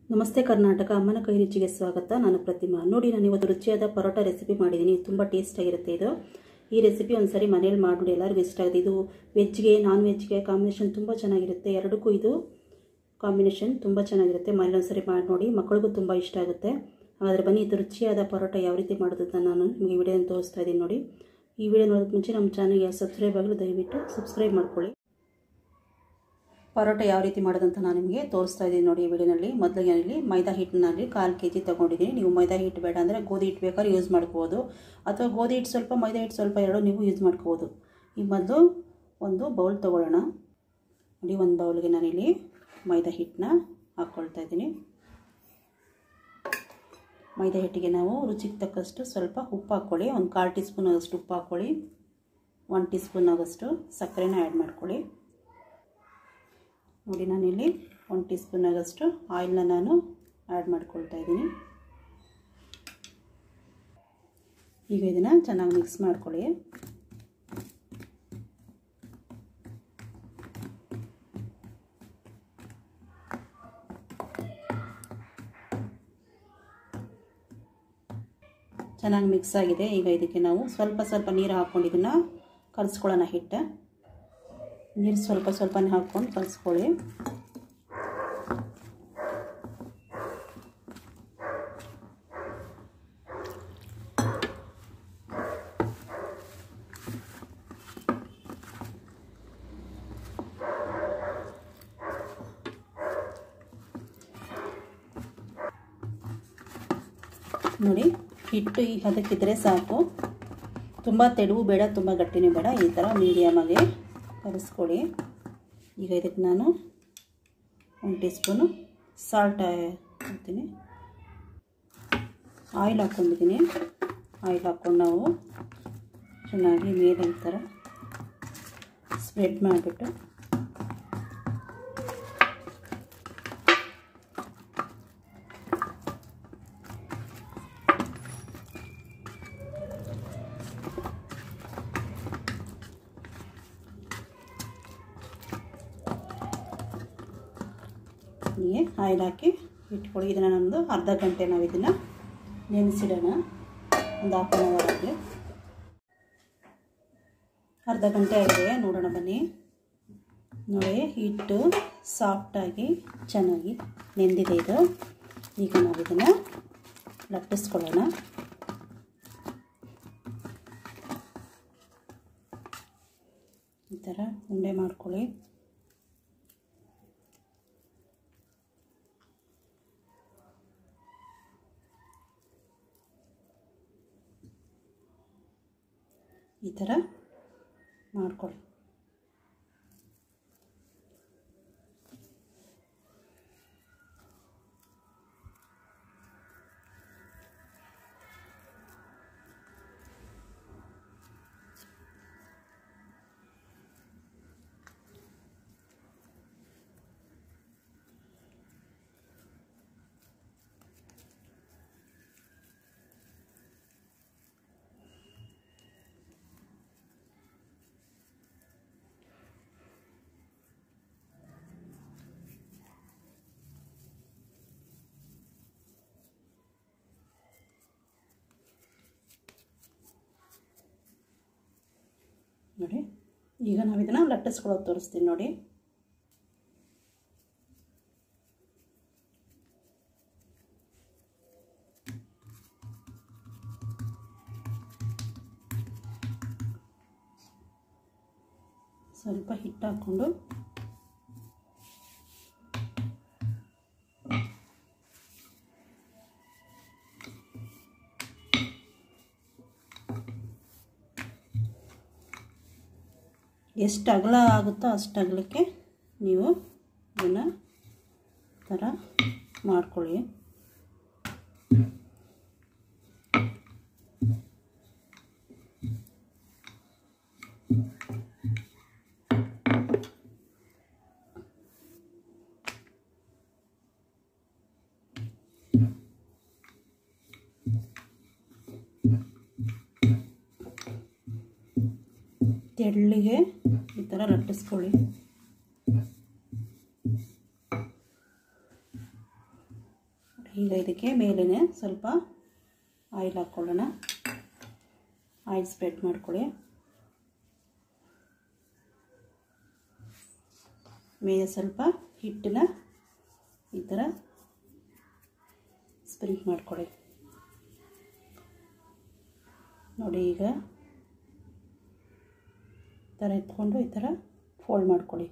ನಮಸ್ತೆ ಕರ್ನಾಟಕ ಅಮ್ಮನ ಕೈ ರುಚಿಗೆ ಸ್ವಾಗತ ನಾನು ಪ್ರತಿಮಾ ನೋಡಿ ನಾನು ಇವತ್ತು ರುಚಿಯಾದ ಪರೋಟ ರೆಸಿಪಿ ಮಾಡಿದ್ದೀನಿ ತುಂಬ ಟೇಸ್ಟಾಗಿರುತ್ತೆ ಇದು ಈ ರೆಸಿಪಿ ಒಂದ್ಸರಿ ಮನೇಲಿ ಮಾಡಿಬಿಡಿ ಎಲ್ಲರಿಗೂ ಇಷ್ಟ ಆಗುತ್ತೆ ಇದು ವೆಜ್ಗೆ ನಾನ್ ವೆಜ್ಗೆ ಕಾಂಬಿನೇಷನ್ ತುಂಬ ಚೆನ್ನಾಗಿರುತ್ತೆ ಎರಡಕ್ಕೂ ಇದು ಕಾಂಬಿನೇಷನ್ ತುಂಬ ಚೆನ್ನಾಗಿರುತ್ತೆ ಮನೇಲಿ ಒಂದ್ಸರಿ ಮಾಡಿ ನೋಡಿ ಮಕ್ಕಳಿಗೂ ತುಂಬ ಇಷ್ಟ ಆಗುತ್ತೆ ಹಾಗಾದರೆ ಬನ್ನಿ ಇದು ರುಚಿಯಾದ ಪರೋಟ ಯಾವ ರೀತಿ ಮಾಡೋದು ಅಂತ ನಾನು ನಿಮಗೆ ವಿಡಿಯೋನ ತೋರಿಸ್ತಾ ಇದ್ದೀನಿ ನೋಡಿ ಈ ವಿಡಿಯೋ ನೋಡೋದಕ್ಕೆ ಮುಂಚೆ ನಮ್ಮ ಚಾನಲ್ಗೆ ಸಬ್ಸ್ಕ್ರೈಬ್ ಆಗಲು ದಯವಿಟ್ಟು ಸಬ್ಸ್ಕ್ರೈಬ್ ಮಾಡ್ಕೊಳ್ಳಿ ಪರೋಟ ಯಾವ ರೀತಿ ಮಾಡೋದಂತ ನಾನು ನಿಮಗೆ ತೋರಿಸ್ತಾ ಇದ್ದೀನಿ ನೋಡಿ ಈ ವಿಡಿಯೋನಲ್ಲಿ ಮೊದಲಿಗೆ ನಾನಿಲ್ಲಿ ಮೈದಾ ಹಿಟ್ಟಿನಲ್ಲಿ ಕಾಲು ಕೆ ಜಿ ತೊಗೊಂಡಿದ್ದೀನಿ ನೀವು ಮೈದಾ ಹಿಟ್ಟು ಬೇಡ ಅಂದರೆ ಗೋಧಿ ಹಿಟ್ಟು ಬೇಕಾದ್ರೆ ಯೂಸ್ ಮಾಡ್ಕೋಬೋದು ಅಥವಾ ಗೋಧಿ ಹಿಟ್ಟು ಸ್ವಲ್ಪ ಮೈದಾ ಹಿಟ್ಟು ಸ್ವಲ್ಪ ಎರಡು ನೀವು ಯೂಸ್ ಮಾಡ್ಕೋಬೋದು ಈ ಮೊದಲು ಒಂದು ಬೌಲ್ ತೊಗೊಳ್ಳೋಣ ನೋಡಿ ಒಂದು ಬೌಲ್ಗೆ ನಾನಿಲ್ಲಿ ಮೈದಾ ಹಿಟ್ಟನ್ನ ಹಾಕ್ಕೊಳ್ತಾ ಇದ್ದೀನಿ ಮೈದಾ ಹಿಟ್ಟಿಗೆ ನಾವು ರುಚಿಗೆ ತಕ್ಕಷ್ಟು ಸ್ವಲ್ಪ ಉಪ್ಪು ಹಾಕ್ಕೊಳ್ಳಿ ಒಂದು ಕಾಲು ಟೀ ಸ್ಪೂನ್ ಆಗೋಷ್ಟು ಉಪ್ಪು ಹಾಕ್ಕೊಳ್ಳಿ ಒನ್ ಟೀ ಸ್ಪೂನ್ ಆಗೋಷ್ಟು ಸಕ್ಕರೆನ ಆ್ಯಡ್ ಮಾಡ್ಕೊಳ್ಳಿ ನೋಡಿ ನಾನಿಲ್ಲಿ ಒಂದು ಟೀ ಸ್ಪೂನ್ ಆಗೋಷ್ಟು ಆಯಿಲ್ನ ನಾನು ಆ್ಯಡ್ ಮಾಡ್ಕೊಳ್ತಾ ಇದ್ದೀನಿ ಈಗ ಇದನ್ನು ಚೆನ್ನಾಗಿ ಮಿಕ್ಸ್ ಮಾಡ್ಕೊಳ್ಳಿ ಚೆನ್ನಾಗಿ ಮಿಕ್ಸ್ ಆಗಿದೆ ಈಗ ಇದಕ್ಕೆ ನಾವು ಸ್ವಲ್ಪ ಸ್ವಲ್ಪ ನೀರು ಹಾಕ್ಕೊಂಡು ಇದನ್ನು ಕಲಿಸ್ಕೊಳ್ಳೋಣ ಹಿಟ್ಟು ನೀರು ಸ್ವಲ್ಪ ಸ್ವಲ್ಪನೇ ಹಾಕ್ಕೊಂಡು ಕಲಿಸ್ಕೊಳ್ಳಿ ನೋಡಿ ಹಿಟ್ಟು ಈ ಹದಕ್ಕಿದ್ರೆ ಸಾಕು ತುಂಬ ತೆಳುವು ಬೇಡ ತುಂಬ ಗಟ್ಟಿನೂ ಬೇಡ ಈ ಥರ ಮೀಡಿಯಮಾಗಿ ಕಲಿಸ್ಕೊಳ್ಳಿ ಈಗ ಇದಕ್ಕೆ ನಾನು ಒಂದು ಟೀ ಸ್ಪೂನು ಸಾಲ್ಟ್ ಹಾಕ್ತೀನಿ ಆಯಿಲ್ ಹಾಕ್ಕೊಂಡಿದ್ದೀನಿ ಆಯಿಲ್ ಹಾಕ್ಕೊಂಡು ನಾವು ಚೆನ್ನಾಗಿ ಮೇಲೆ ಈ ಥರ ಸ್ಪ್ರೆಡ್ ಮಾಡಿಬಿಟ್ಟು ಹೀಗೆ ಆಯಿಲ್ ಹಾಕಿ ಇಟ್ಕೊಳ್ಳಿ ಇದನ್ನು ನಮ್ಮದು ಅರ್ಧ ಗಂಟೆ ನಾವು ಇದನ್ನು ನೆನೆಸಿಡೋಣ ಒಂದು ಹಾಫ್ ಆನ್ ಅವರ್ ಆಗಲಿ ಅರ್ಧ ಗಂಟೆ ಆಗಿದೆ ನೋಡೋಣ ಬನ್ನಿ ನೋಡಿ ಹಿಟ್ಟು ಸಾಫ್ಟಾಗಿ ಚೆನ್ನಾಗಿ ನೆಂದಿದೆ ಇದು ಈಗ ನಾವು ಇದನ್ನು ಲಟ್ಟಿಸ್ಕೊಳ್ಳೋಣ ಈ ಥರ ಉಂಡೆ ಮಾಡ್ಕೊಳ್ಳಿ ಈ ಥರ ಮಾಡ್ಕೊಳ್ಳಿ ನೋಡಿ ಈಗ ನಾವು ಇದನ್ನು ಲಟ್ಟಿಸ್ಕೊಳ್ಳೋದು ತೋರಿಸ್ತೀನಿ ನೋಡಿ ಸ್ವಲ್ಪ ಹಿಟ್ಟು ಹಾಕ್ಕೊಂಡು ಎಷ್ಟು ಅಗಲ ಆಗುತ್ತೋ ಅಷ್ಟು ಅಗಲಕ್ಕೆ ನೀವು ಇದನ್ನು ಥರ ಮಾಡ್ಕೊಳ್ಳಿ ತೆಳ್ಳಿಗೆ ಈ ಥರ ಲಟ್ಟಿಸ್ಕೊಳ್ಳಿ ಈಗ ಇದಕ್ಕೆ ಮೇಲೇ ಸ್ವಲ್ಪ ಆಯಿಲ್ ಹಾಕ್ಕೊಳ್ಳೋಣ ಆಯಿಲ್ ಸ್ಪ್ರೆಡ್ ಮಾಡ್ಕೊಳ್ಳಿ ಮೇಲೆ ಸ್ವಲ್ಪ ಹಿಟ್ಟನ್ನ ಈ ಥರ ಸ್ಪ್ರಿಂಕ್ ಮಾಡ್ಕೊಳ್ಳಿ ನೋಡಿ ಈಗ ಈ ಥರ ಎತ್ಕೊಂಡು ಈ ಥರ ಫೋಲ್ಡ್ ಮಾಡ್ಕೊಳ್ಳಿ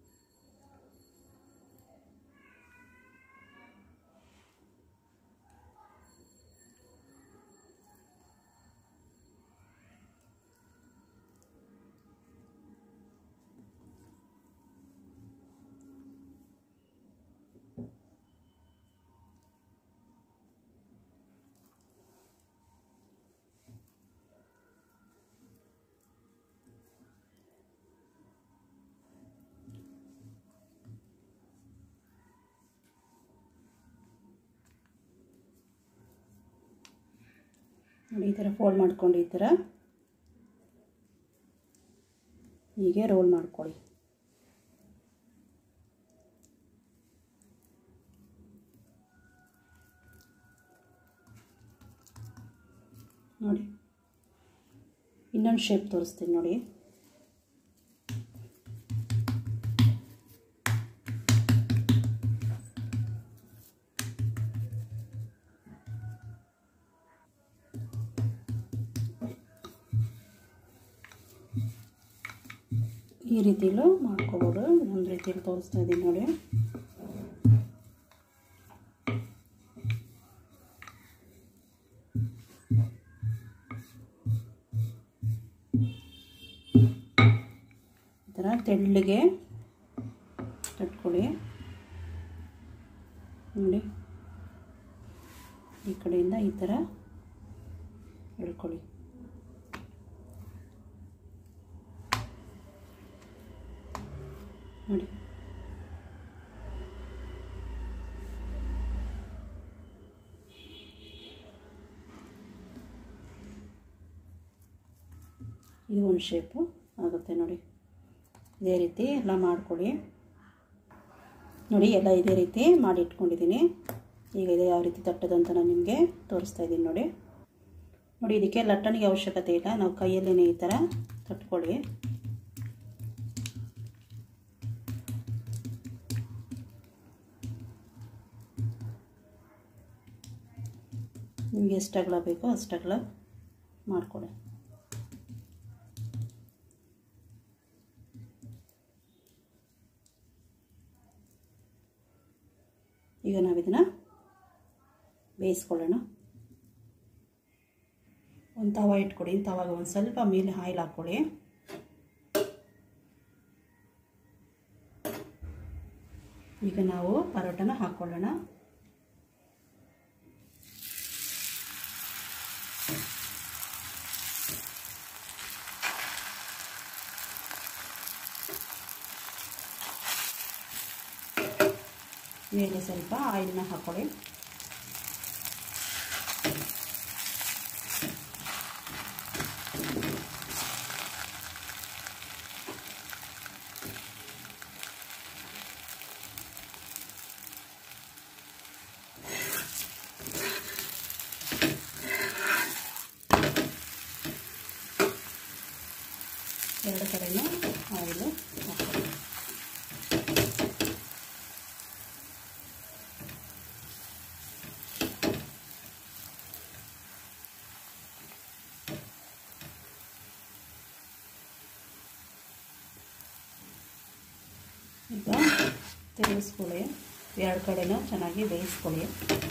ನೋಡಿ ಈ ಥರ ಫೋಲ್ಡ್ ಮಾಡ್ಕೊಂಡು ಈ ಥರ ಹೀಗೆ ರೋಲ್ ಮಾಡ್ಕೊಳ್ಳಿ ನೋಡಿ ಇನ್ನೊಂದು ಶೇಪ್ ತೋರಿಸ್ತೀನಿ ನೋಡಿ ಈ ರೀತಿಲೂ ಮಾಡ್ಕೋಬೋದು ಒಂದು ರೀತಿಯಲ್ಲಿ ತೋರಿಸ್ತಾ ಇದ್ದೀನಿ ನೋಡಿ ಈ ಥರ ತೆಳ್ಳಗೆ ತಟ್ಕೊಳ್ಳಿ ನೋಡಿ ಈ ಕಡೆಯಿಂದ ಈ ಥರ ಎಳ್ಕೊಳ್ಳಿ ನೋಡಿ ಇದು ಒಂದು ಶೇಪು ಆಗುತ್ತೆ ನೋಡಿ ಇದೇ ರೀತಿ ಎಲ್ಲ ಮಾಡ್ಕೊಳ್ಳಿ ನೋಡಿ ಎಲ್ಲ ಇದೇ ರೀತಿ ಮಾಡಿ ಇಟ್ಕೊಂಡಿದ್ದೀನಿ ಈಗ ಇದು ಯಾವ ರೀತಿ ತಟ್ಟೋದು ಅಂತ ನಾನು ನಿಮಗೆ ತೋರಿಸ್ತಾ ಇದ್ದೀನಿ ನೋಡಿ ನೋಡಿ ಇದಕ್ಕೆ ಲಟ್ಟಣಿಗೆ ಅವಶ್ಯಕತೆ ಇಲ್ಲ ನಾವು ಕೈಯಲ್ಲೇ ಈ ಥರ ತಟ್ಕೊಳ್ಳಿ ನಿಮಗೆ ಎಷ್ಟು ಅಗಲ ಬೇಕೋ ಅಷ್ಟು ಅಗಲ ಮಾಡಿಕೊಡಿ ಈಗ ನಾವು ಇದನ್ನು ಬೇಯಿಸ್ಕೊಳ್ಳೋಣ ಒಂದು ತವ ಇಟ್ಕೊಡಿ ತವಾಗ ಒಂದು ಸ್ವಲ್ಪ ಮೇಲೆ ಆಯಿಲ್ ಹಾಕ್ಕೊಳ್ಳಿ ಈಗ ನಾವು ಪರೋಟನ ಹಾಕ್ಕೊಳ್ಳೋಣ ಮೇಲೆ ಸ್ವಲ್ಪ ಆಯಿಲ್ನ ಹಾಕ್ಕೊಳ್ಳಿ ಎರಡು ಕಡೆನೂ ಆಯಿಲು ಹಾಕ್ಕೊಳ್ಳಿ ಈಗ ತಿರುಗಿಸ್ಕೊಳ್ಳಿ ಎರಡು ಕಡೆನೂ ಚೆನ್ನಾಗಿ ಬೇಯಿಸ್ಕೊಳ್ಳಿ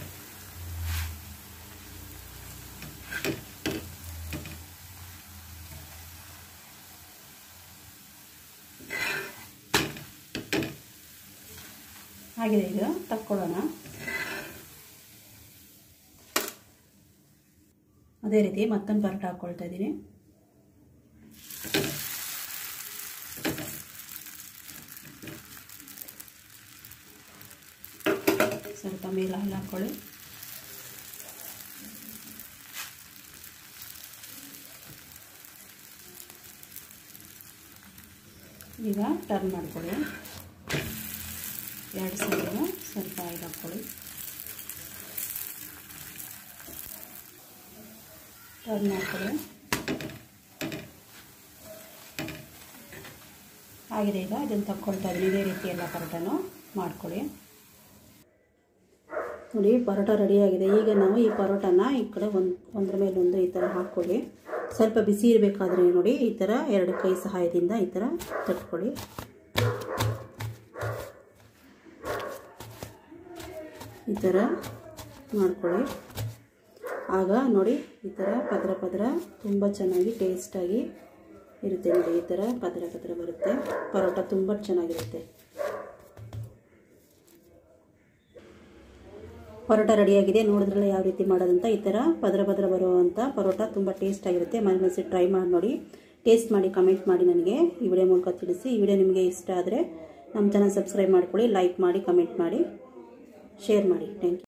ಆಗಿದೆ ಈಗ ತಕ್ಕೊಳ್ಳೋಣ ಅದೇ ರೀತಿ ಮತ್ತೊಂದು ಪರೋಟ ಹಾಕ್ಕೊಳ್ತಾ ಇದ್ದೀನಿ ಸ್ವಲ್ಪ ಮೇಲೆ ಹಾಲು ಹಾಕ್ಕೊಳ್ಳಿ ಈಗ ಟರ್ನ್ ಮಾಡ್ಕೊಳ್ಳಿ ಎರಡು ಸೈಡೂ ಸ್ವಲ್ಪ ಆಯಿಲ್ ಹಾಕ್ಕೊಳ್ಳಿ ಟರ್ನ್ ಮಾಡ್ಕೊಳ್ಳಿ ಆಗಿದೆ ಈಗ ಇದನ್ನು ತಕ್ಕೊಳ್ತಾ ಇದ್ದೀನಿ ಇದೇ ರೀತಿ ಎಲ್ಲ ಪರೋಟನೂ ಮಾಡ್ಕೊಳ್ಳಿ ನೋಡಿ ಪರೋಟ ರೆಡಿಯಾಗಿದೆ ಈಗ ನಾವು ಈ ಪರೋಟನ ಈ ಕಡೆ ಒಂದು ಒಂದ್ರ ಮೇಲೆ ಒಂದು ಈ ಥರ ಹಾಕ್ಕೊಳ್ಳಿ ಸ್ವಲ್ಪ ಬಿಸಿ ಇರಬೇಕಾದ್ರೆ ನೋಡಿ ಈ ಥರ ಎರಡು ಕೈ ಸಹಾಯದಿಂದ ಈ ಥರ ತಟ್ಕೊಳ್ಳಿ ಈ ಥರ ಮಾಡ್ಕೊಳ್ಳಿ ಆಗ ನೋಡಿ ಈ ಥರ ಪದ್ರ ಪದ್ರ ತುಂಬ ಚೆನ್ನಾಗಿ ಟೇಸ್ಟಾಗಿ ಇರುತ್ತೆ ನೋಡಿ ಈ ಥರ ಪದ್ರ ಪದ್ರ ಬರುತ್ತೆ ಪರೋಟ ತುಂಬ ಚೆನ್ನಾಗಿರುತ್ತೆ ಪರೋಟ ರೆಡಿಯಾಗಿದೆ ನೋಡಿದ್ರಲ್ಲ ಯಾವ ರೀತಿ ಮಾಡೋದಂತ ಈ ಥರ ಪದ್ರ ಪದ್ರ ಬರುವಂಥ ಪರೋಟ ತುಂಬ ಟೇಸ್ಟಾಗಿರುತ್ತೆ ಮನೆ ಮನಸ್ಸಿ ಟ್ರೈ ಮಾಡಿ ನೋಡಿ ಟೇಸ್ಟ್ ಮಾಡಿ ಕಮೆಂಟ್ ಮಾಡಿ ನನಗೆ ಈ ವಿಡಿಯೋ ಮೂಲಕ ತಿಳಿಸಿ ಈ ವಿಡಿಯೋ ನಿಮಗೆ ಇಷ್ಟ ಆದರೆ ನಮ್ಮ ಚಾನಲ್ ಸಬ್ಸ್ಕ್ರೈಬ್ ಮಾಡ್ಕೊಳ್ಳಿ ಲೈಕ್ ಮಾಡಿ ಕಮೆಂಟ್ ಮಾಡಿ ಶೇರ್ ಮಾಡಿ ಥ್ಯಾಂಕ್ ಯು